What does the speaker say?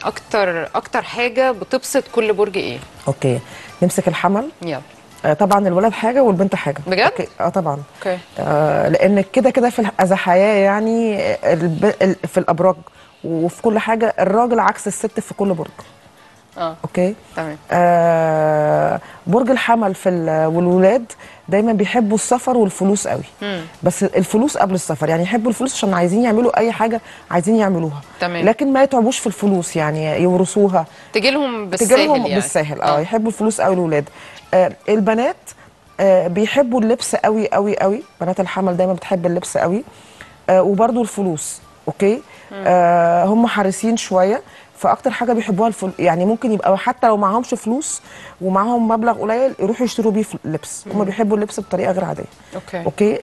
اكتر اكتر حاجه بتبسط كل برج ايه اوكي نمسك الحمل يلا آه، طبعا الولد حاجه والبنت حاجه بجد؟ أوكي. اه طبعا اوكي آه لان كده كده في از حياه يعني آه، الب... ال- في الابراج وفي كل حاجه الراجل عكس الست في كل برج اه اوكي تمام آه برج الحمل في ال- والولاد دايما بيحبوا السفر والفلوس قوي مم. بس الفلوس قبل السفر يعني يحبوا الفلوس عشان عايزين يعملوا اي حاجه عايزين يعملوها تمام. لكن ما يتعبوش في الفلوس يعني يورثوها تجي لهم بالساهل تجي لهم يعني بالساهل اه يحبوا الفلوس قوي الولاد آه البنات آه بيحبوا اللبس قوي قوي قوي بنات الحمل دايما بتحب اللبس قوي آه وبرضو الفلوس اوكي آه هم حريصين شويه فاكتر حاجه بيحبوها الفل... يعني ممكن يبقى حتى لو معهمش فلوس ومعاهم مبلغ قليل يروحوا يشتروا بيه فل- لبس هم بيحبوا اللبس بطريقه غير عاديه اوكي اوكي